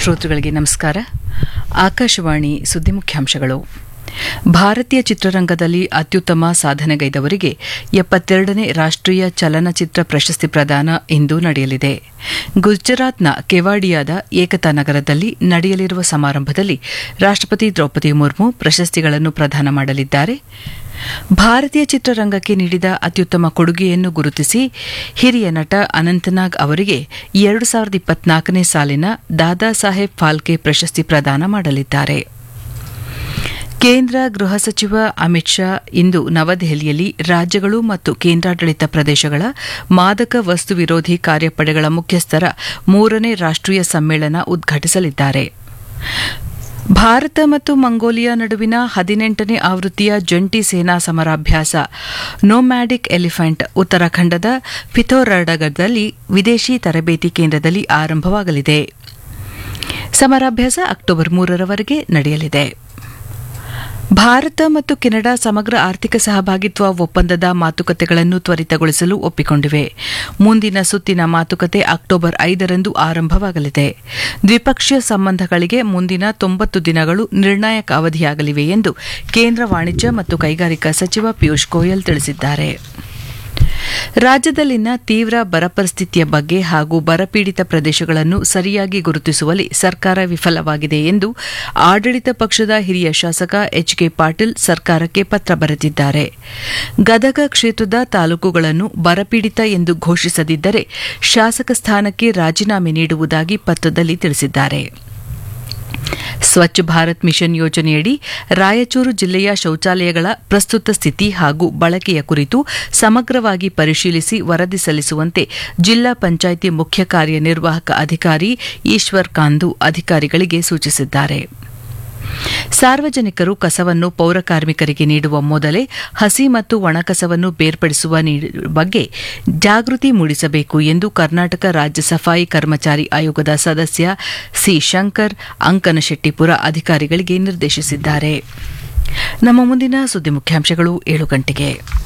ಶ್ರೋತೃಗಳಿಗೆ ನಮಸ್ಕಾರ ಆಕಾಶವಾಣಿ ಸುದ್ದಿ ಮುಖ್ಯಾಂಶಗಳು ಭಾರತೀಯ ಚಿತ್ರರಂಗದಲ್ಲಿ ಅತ್ಯುತ್ತಮ ಸಾಧನೆಗೈದವರಿಗೆ ಎಪ್ಪತ್ತೆರಡನೇ ರಾಷ್ಟ್ರೀಯ ಚಲನಚಿತ್ರ ಪ್ರಶಸ್ತಿ ಪ್ರದಾನ ಇಂದು ನಡೆಯಲಿದೆ ಗುಜರಾತ್ನ ಕೆವಾಡಿಯಾದ ಏಕತಾ ನಗರದಲ್ಲಿ ನಡೆಯಲಿರುವ ಸಮಾರಂಭದಲ್ಲಿ ರಾಷ್ಟ್ರಪತಿ ದ್ರೌಪದಿ ಮುರ್ಮು ಪ್ರಶಸ್ತಿಗಳನ್ನು ಪ್ರದಾನ ಮಾಡಲಿದ್ದಾರೆ ಭಾರತೀಯ ಚಿತ್ರರಂಗಕ್ಕೆ ನೀಡಿದ ಅತ್ಯುತ್ತಮ ಕೊಡುಗೆಯನ್ನು ಗುರುತಿಸಿ ಹಿರಿಯ ನಟ ಅನಂತನಾಗ್ ಅವರಿಗೆ ಎರಡು ಸಾವಿರದ ಇಪ್ಪತ್ನಾಲ್ಕನೇ ಸಾಲಿನ ದಾದಾ ಸಾಹೇಬ್ ಫಾಲ್ಕೆ ಪ್ರಶಸ್ತಿ ಪ್ರದಾನ ಮಾಡಲಿದ್ದಾರೆ ಕೇಂದ್ರ ಗೃಹ ಸಚಿವ ಅಮಿತ್ ಶಾ ಇಂದು ನವದೆಹಲಿಯಲ್ಲಿ ರಾಜ್ಯಗಳು ಮತ್ತು ಕೇಂದ್ರಾಡಳಿತ ಪ್ರದೇಶಗಳ ಮಾದಕ ವಸ್ತು ವಿರೋಧಿ ಕಾರ್ಯಪಡೆಗಳ ಮುಖ್ಯಸ್ಥರ ಮೂರನೇ ರಾಷ್ಟ್ರೀಯ ಸಮ್ಮೇಳನ ಉದ್ಘಾಟಿಸಲಿದ್ದಾರೆ ಭಾರತ ಮತ್ತು ಮಂಗೋಲಿಯಾ ನಡುವಿನ ಹದಿನೆಂಟನೇ ಆವೃತ್ತಿಯ ಜಂಟಿ ಸೇನಾ ಸಮರಾಭ್ಯಾಸ ನೋಮ್ಯಾಡಿಕ್ ಎಲಿಫೆಂಟ್ ಉತ್ತರಾಖಂಡದ ಪಿಥೋರಡಗದಲ್ಲಿ ವಿದೇಶಿ ತರಬೇತಿ ಕೇಂದ್ರದಲ್ಲಿ ಆರಂಭವಾಗಲಿದೆ ಸಮರಾಭ್ಯಾಸ ಅಕ್ಟೋಬರ್ ಮೂರರವರೆಗೆ ನಡೆಯಲಿದೆ ಭಾರತ ಮತ್ತು ಕೆನಡಾ ಸಮಗ್ರ ಆರ್ಥಿಕ ಸಹಭಾಗಿತ್ವ ಒಪ್ಪಂದದ ಮಾತುಕತೆಗಳನ್ನು ತ್ವರಿತಗೊಳಿಸಲು ಒಪ್ಪಿಕೊಂಡಿವೆ ಮುಂದಿನ ಸುತ್ತಿನ ಮಾತುಕತೆ ಅಕ್ಟೋಬರ್ ಐದರಂದು ಆರಂಭವಾಗಲಿದೆ ದ್ವಿಪಕ್ಷೀಯ ಸಂಬಂಧಗಳಿಗೆ ಮುಂದಿನ ತೊಂಬತ್ತು ದಿನಗಳು ನಿರ್ಣಾಯಕ ಅವಧಿಯಾಗಲಿವೆ ಎಂದು ಕೇಂದ್ರ ವಾಣಿಜ್ಯ ಮತ್ತು ಕೈಗಾರಿಕಾ ಸಚಿವ ಪಿಯೂಷ್ ಗೋಯಲ್ ತಿಳಿಸಿದ್ದಾರೆ ರಾಜ್ಯದಲ್ಲಿನ ತೀವ್ರ ಬರ ಪರಿಸ್ಥಿತಿಯ ಬಗ್ಗೆ ಹಾಗೂ ಬರಪೀಡಿತ ಪ್ರದೇಶಗಳನ್ನು ಸರಿಯಾಗಿ ಗುರುತಿಸುವಲ್ಲಿ ಸರ್ಕಾರ ವಿಫಲವಾಗಿದೆ ಎಂದು ಆಡಳಿತ ಪಕ್ಷದ ಹಿರಿಯ ಶಾಸಕ ಎಚ್ ಕೆ ಪಾಟೀಲ್ ಸರ್ಕಾರಕ್ಕೆ ಪತ್ರ ಬರೆದಿದ್ದಾರೆ ಗದಗ ಕ್ಷೇತ್ರದ ತಾಲೂಕುಗಳನ್ನು ಬರಪೀಡಿತ ಎಂದು ಘೋಷಿಸದಿದ್ದರೆ ಶಾಸಕ ಸ್ಥಾನಕ್ಕೆ ರಾಜೀನಾಮೆ ನೀಡುವುದಾಗಿ ಪತ್ರದಲ್ಲಿ ತಿಳಿಸಿದ್ದಾರೆ ಸ್ವಚ್ಛ ಭಾರತ್ ಮಿಷನ್ ಯೋಜನೆಯಡಿ ರಾಯಚೂರು ಜಿಲ್ಲೆಯ ಶೌಚಾಲಯಗಳ ಪ್ರಸ್ತುತ ಸ್ಥಿತಿ ಹಾಗೂ ಬಳಕೆಯ ಕುರಿತು ಸಮಗ್ರವಾಗಿ ಪರಿಶೀಲಿಸಿ ವರದಿ ಸಲ್ಲಿಸುವಂತೆ ಜಿಲ್ಲಾ ಪಂಚಾಯಿತಿ ಮುಖ್ಯ ಕಾರ್ಯನಿರ್ವಾಹಕ ಅಧಿಕಾರಿ ಈಶ್ವರ್ ಕಾಂದು ಅಧಿಕಾರಿಗಳಿಗೆ ಸೂಚಿಸಿದ್ದಾರೆ ಸಾರ್ವಜನಿಕರು ಕಸವನ್ನು ಪೌರ ಕಾರ್ಮಿಕರಿಗೆ ನೀಡುವ ಮೊದಲೇ ಹಸಿ ಮತ್ತು ಒಣಕಸವನ್ನು ಬೇರ್ಪಡಿಸುವ ಬಗ್ಗೆ ಜಾಗೃತಿ ಮೂಡಿಸಬೇಕು ಎಂದು ಕರ್ನಾಟಕ ರಾಜ್ಯ ಸಫಾಯಿ ಕರ್ಮಚಾರಿ ಆಯೋಗದ ಸದಸ್ಯ ಸಿ ಶಂಕರ್ ಅಂಕನಶೆಟ್ಟಿಪುರ ಅಧಿಕಾರಿಗಳಿಗೆ ನಿರ್ದೇಶಿಸಿದ್ದಾರೆ ನಮ್ಮ ಮುಂದಿನ ಸುದ್ದಿ ಮುಖ್ಯಾಂಶಗಳು ಏಳು ಗಂಟೆಗೆ